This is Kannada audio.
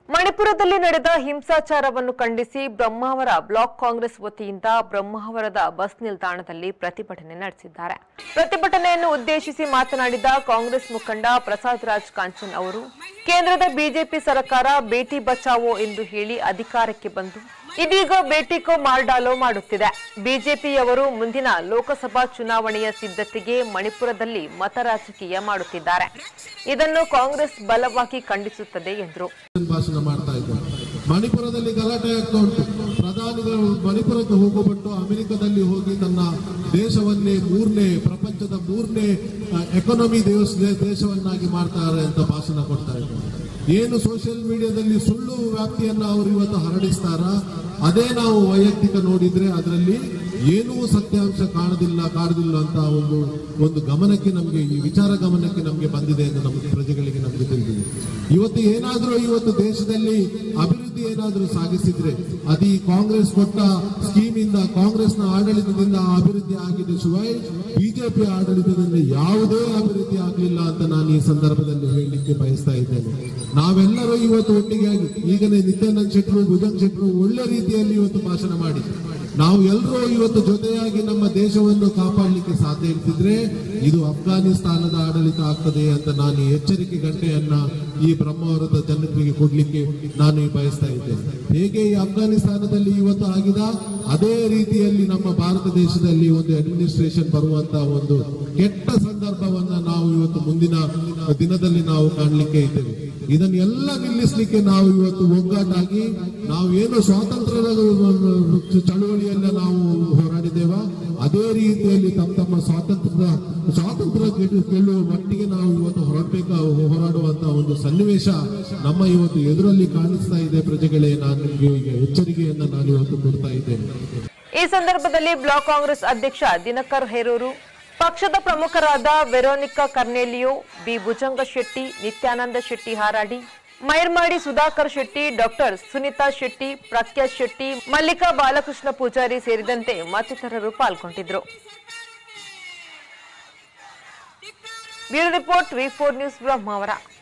ಮಣಿಪುರದಲ್ಲಿ ನಡೆದ ಹಿಂಸಾಚಾರವನ್ನು ಖಂಡಿಸಿ ಬ್ರಹ್ಮಾವರ ಬ್ಲಾಕ್ ಕಾಂಗ್ರೆಸ್ ವತಿಯಿಂದ ಬ್ರಹ್ಮಾವರದ ಬಸ್ ನಿಲ್ದಾಣದಲ್ಲಿ ಪ್ರತಿಭಟನೆ ನಡೆಸಿದ್ದಾರೆ ಪ್ರತಿಭಟನೆಯನ್ನು ಉದ್ದೇಶಿಸಿ ಮಾತನಾಡಿದ ಕಾಂಗ್ರೆಸ್ ಮುಖಂಡ ಪ್ರಸಾದ್ ರಾಜ್ ಕಾಂಚನ್ ಅವರು ಕೇಂದ್ರದ ಬಿಜೆಪಿ ಸರ್ಕಾರ ಬೇಟಿ ಬಚಾವೋ ಎಂದು ಹೇಳಿ ಅಧಿಕಾರಕ್ಕೆ ಬಂದು ಇದೀಗ ಬೇಟಿಕೋ ಮಾರ್ಡಾಲೋ ಮಾಡುತ್ತಿದೆ ಬಿಜೆಪಿಯವರು ಮುಂದಿನ ಲೋಕಸಭಾ ಚುನಾವಣೆಯ ಸಿದ್ಧತೆಗೆ ಮಣಿಪುರದಲ್ಲಿ ಮತ ರಾಜಕೀಯ ಮಾಡುತ್ತಿದ್ದಾರೆ ಇದನ್ನು ಕಾಂಗ್ರೆಸ್ ಬಲವಾಗಿ ಖಂಡಿಸುತ್ತದೆ ಎಂದರು ಭಾಷಣ ಮಾಡ್ತಾ ಇದ್ದಾರೆ ಮಣಿಪುರದಲ್ಲಿ ಗಲಾಟೆ ಆಗ್ತಾ ಉಂಟು ಪ್ರಧಾನಿಗಳು ಮಣಿಪುರಕ್ಕೆ ಹೋಗುಬಿಟ್ಟು ಅಮೆರಿಕದಲ್ಲಿ ಹೋಗಿ ತನ್ನ ದೇಶವನ್ನೇ ಮೂರನೇ ಪ್ರಪಂಚದ ಮೂರನೇ ಎಕಾನಮಿ ದೇಶ ದೇಶವನ್ನಾಗಿ ಮಾಡ್ತಾರೆ ಅಂತ ಭಾಷಣ ಕೊಡ್ತಾ ಇದ್ದಾರೆ ಏನು ಸೋಷಿಯಲ್ ಮೀಡಿಯಾದಲ್ಲಿ ಸುಳ್ಳು ವ್ಯಾಪ್ತಿಯನ್ನ ಅವರು ಇವತ್ತು ಹರಡಿಸ್ತಾರ ಅದೇ ನಾವು ವೈಯಕ್ತಿಕ ನೋಡಿದ್ರೆ ಅದರಲ್ಲಿ ಏನೂ ಸತ್ಯಾಂಶ ಕಾಣದಿಲ್ಲ ಕಾಣದಿಲ್ಲ ಅಂತ ಒಂದು ಒಂದು ಗಮನಕ್ಕೆ ನಮಗೆ ಈ ವಿಚಾರ ಗಮನಕ್ಕೆ ನಮಗೆ ಬಂದಿದೆ ಎಂದು ನಮ್ಮ ಪ್ರಜೆಗಳಿಗೆ ನಮಗೆ ತಿಳಿದಿದೆ ಇವತ್ತು ಏನಾದರೂ ಇವತ್ತು ದೇಶದಲ್ಲಿ ಅಭಿವೃದ್ಧಿ ಏನಾದರೂ ಸಾಗಿಸಿದ್ರೆ ಅದು ಈ ಕಾಂಗ್ರೆಸ್ ಕೊಟ್ಟ ಸ್ಕೀಮಿಂದ ಕಾಂಗ್ರೆಸ್ನ ಆಡಳಿತದಿಂದ ಆ ಅಭಿವೃದ್ಧಿ ಆಗಿದೆ ಶಿವಾಯ್ ಬಿಜೆಪಿ ಆಡಳಿತದಿಂದ ಯಾವುದೇ ಅಭಿವೃದ್ಧಿ ಆಗಲಿಲ್ಲ ಅಂತ ನಾನು ಈ ಸಂದರ್ಭದಲ್ಲಿ ಹೇಳಲಿಕ್ಕೆ ಬಯಸ್ತಾ ಇದ್ದೇನೆ ನಾವೆಲ್ಲರೂ ಇವತ್ತು ಒಟ್ಟಿಗೆಯಾಗಿ ಈಗನೇ ನಿತ್ಯಾನಂದ್ ಶೆಟ್ಟರು ಭುಜಂಗ್ ಶೆಟ್ಟರು ಒಳ್ಳೆ ರೀತಿಯಲ್ಲಿ ಇವತ್ತು ಭಾಷಣ ಮಾಡಿ ನಾವು ಎಲ್ಲರೂ ಇವತ್ತು ಜೊತೆಯಾಗಿ ನಮ್ಮ ದೇಶವನ್ನು ಕಾಪಾಡಲಿಕ್ಕೆ ಸಾಧ್ಯ ಇರ್ತಿದ್ರೆ ಇದು ಅಫ್ಘಾನಿಸ್ತಾನದ ಆಡಳಿತ ಆಗ್ತದೆ ಅಂತ ನಾನು ಈ ಎಚ್ಚರಿಕೆ ಗಂಟೆಯನ್ನ ಈ ಬ್ರಹ್ಮಾವರದ ಜನರಿಗೆ ಕೊಡ್ಲಿಕ್ಕೆ ನಾನು ಈ ಬಯಸ್ತಾ ಇದ್ದೇನೆ ಹೇಗೆ ಈ ಅಫ್ಘಾನಿಸ್ತಾನದಲ್ಲಿ ಇವತ್ತು ಆಗಿದ ಅದೇ ರೀತಿಯಲ್ಲಿ ನಮ್ಮ ಭಾರತ ದೇಶದಲ್ಲಿ ಒಂದು ಅಡ್ಮಿನಿಸ್ಟ್ರೇಷನ್ ಬರುವಂತ ಒಂದು ಕೆಟ್ಟ ಸಂದರ್ಭವನ್ನ ನಾವು ಇವತ್ತು ಮುಂದಿನ ದಿನದಲ್ಲಿ ನಾವು ಕಾಣಲಿಕ್ಕೆ ಇದ್ದೇವೆ ಇದನ್ನೆಲ್ಲ ನಿಲ್ಲಿಸಲಿಕ್ಕೆ ನಾವು ಇವತ್ತು ಒಗ್ಗಟ್ಟಾಗಿ ನಾವು ಏನು ಸ್ವಾತಂತ್ರ್ಯದ ಚಳುವಳಿಯನ್ನ ನಾವು ಹೋರಾಡಿದ್ದೇವ ಅದೇ ರೀತಿಯಲ್ಲಿ ತಮ್ಮ ತಮ್ಮ ಸ್ವಾತಂತ್ರ್ಯದ ಸ್ವಾತಂತ್ರ್ಯ ಗೆದ್ದು- ಗೆಲ್ಲುವ ಮಟ್ಟಿಗೆ ನಾವು ಇವತ್ತು ಹೊರಡಬೇಕ ಹೋರಾಡುವಂತ ಒಂದು ಸನ್ನಿವೇಶ ನಮ್ಮ ಇವತ್ತು ಎದುರಲ್ಲಿ ಕಾಣಿಸ್ತಾ ಇದೆ ಪ್ರಜೆಗಳೇ ನಾನು ನಿಮಗೆ ಈಗ ಎಚ್ಚರಿಕೆಯನ್ನ ನಾನು ಇವತ್ತು ಕೊಡ್ತಾ ಇದ್ದೇನೆ ಈ ಸಂದರ್ಭದಲ್ಲಿ ಬ್ಲಾಕ್ ಕಾಂಗ್ರೆಸ್ ಅಧ್ಯಕ್ಷ ದಿನಕರ್ ಹೇರೂರು ಪಕ್ಷದ ಪ್ರಮುಖರಾದ Veronica Cornelio B Bhujanga Shetty Nityananda Shetty Haradi Myrmadi Sudhakar Shetty doctor Sunita Shetty Prakhyath Shetty Mallika Balakrishna Poojary ಸೇರಿದಂತೆ ಮತ್ತಿತರರು ಪಾಲ್ಗೊಂಡಿದ್ರು bureau report V four news Brahmavar